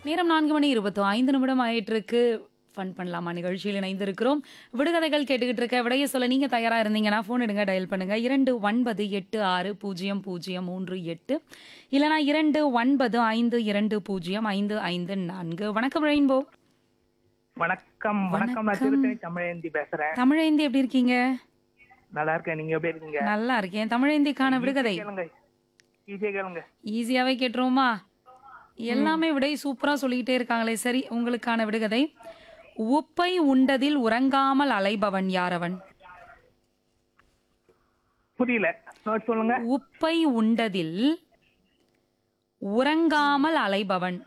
நேரம் நான்கு மணி இருபத்தி ஐந்து நிமிடம் ஆயிட்டு இருக்கு ஃபன் பண்ணலாமா நிகழ்ச்சியில் இணைந்திருக்கிறோம் விடுகதைகள் கேட்டுக்கிட்டு இருக்க விடைய சொல்ல நீங்க தயாரா இருந்தீங்கன்னா ஃபோன் எடுங்க டயல் பண்ணுங்க இரண்டு ஒன்பது எட்டு ஆறு பூஜ்ஜியம் பூஜ்ஜியம் மூன்று எட்டு இல்லனா இரண்டு ஒன்பது ஐந்து இரண்டு பூஜ்ஜியம் ஐந்து ஐந்து நான்கு வணக்கம் ரெயின்போ வணக்கம் வணக்கம் நான் திருத்தணி தமிழேந்தி பேசுறேன் தமிழேந்தி எப்படி இருக்கீங்க நல்லா இருக்கேன் நீங்க எப்படி இருக்கீங்க நல்லா இருக்கேன் தமிழேந்திக்கான விடுகதை கேளுங்க ஈஸியா கேளுங்க ஈஸியாவே கேட்டுருவோமா எல்லாமே விடை சூப்பரா சொல்லிக்கிட்டே இருக்காங்களே சரி உங்களுக்கான விடுகதை உப்பை உண்டதில் உறங்காமல் அலைபவன் யாரவன் புரியல நோட் சொல்லுங்க உப்பை உண்டதில் உறங்காமல் அலைபவன்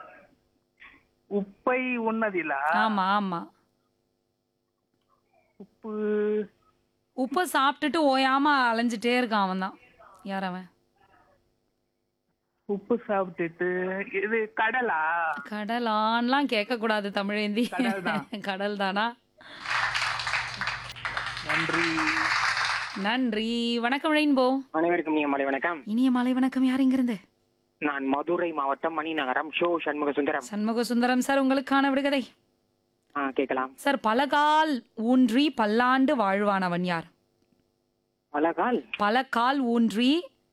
உப்பை உண்ணதிலா ஆமா ஆமா உப்பு உப்பை சாப்பிட்டுட்டு ஓயாம அலைஞ்சிட்டே இருக்கான் அவன் தான் யார் அவன் உப்பு சாப்பிட்டுட்டு இது கடலா கடலான்லாம் கேட்க கூடாது தமிழேந்தி கடல்தான். கடல் தானா நன்றி நன்றி வணக்கம் ரெயின்போ அனைவருக்கும் நீங்க மாலை வணக்கம் இனிய மாலை வணக்கம் யார் இங்கிருந்து நான் மதுரை மாவட்டம் மணிநகரம் ஷோ சண்முக சுந்தரம் சண்முக சுந்தரம் சார் உங்களுக்கான விடுகதை ஆ கேட்கலாம் சார் பலகால் ஊன்றி பல்லாண்டு வாழ்வானவன் யார் அழகால் பல கால் ஊன்றி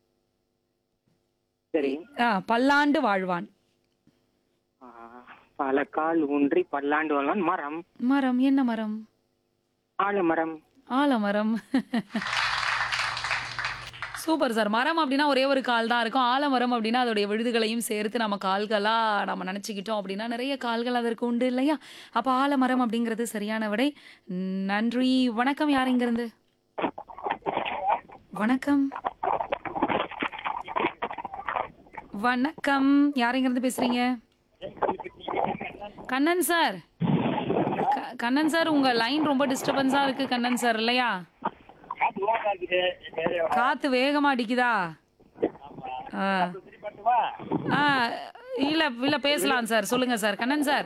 சரி ஆ, பல்லாண்டு வாழ்வான் ஆ, பல கால் ஊன்றி பல்லாண்டு வாழ்வான் மரம் மரம் என்ன மரம் ஆலமரம் ஆலமரம் சூப்பர் சார் மரம் அப்படின்னா ஒரே ஒரு கால் தான் இருக்கும் ஆலமரம் அப்படின்னா அதோடைய விழுதுகளையும் சேர்த்து நம்ம கால்களா நம்ம நினச்சிக்கிட்டோம் அப்படின்னா நிறைய கால்கள் அதற்கு உண்டு இல்லையா அப்போ ஆலமரம் அப்படிங்கிறது சரியான விடை நன்றி வணக்கம் யார் இங்கிருந்து வணக்கம் வணக்கம் யார் இங்கிருந்து பேசுறீங்க கண்ணன் சார் க- கண்ணன் சார் உங்க லைன் ரொம்ப டிஸ்டர்பன்ஸா இருக்கு கண்ணன் சார் இல்லையா காத்து வேகமா அடிக்குதா ஆ. ஆ இல்ல இல்ல பேசலாம் சார் சொல்லுங்க sir Kannan sir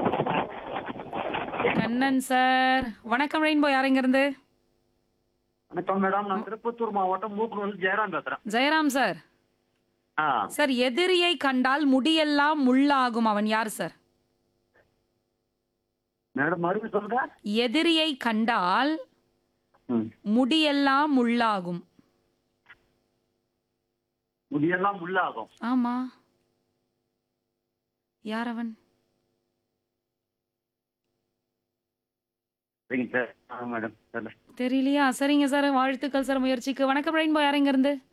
Kannan sir வணக்கம் ரெயின்போ யார் இங்க இருந்து வணக்கம் மேடம் நான் திருப்பத்தூர் மாவட்டம் மூக்குனூர் ஜெயராம் பேசுறேன் ஜெயராம் சார் ஆ சார் எதிரியை கண்டால் முடியெல்லாம் முள்ளாகும் அவன் யார் சார் மேடம் மறுபடியும் சொல்லுங்க எதிரியை கண்டால் ம். முடியெல்லாம் முள்ளாகும் முடியெல்லாம் உள்ளாகும் ஆமா யார் அவன் சரிங்க சார் ஆ மேடம் சரி தெரியலையா சரிங்க சார் வாழ்த்துக்கள் சார் முயற்சிக்கு வணக்கம் ரெயின்போ யார் இங்க இருந்து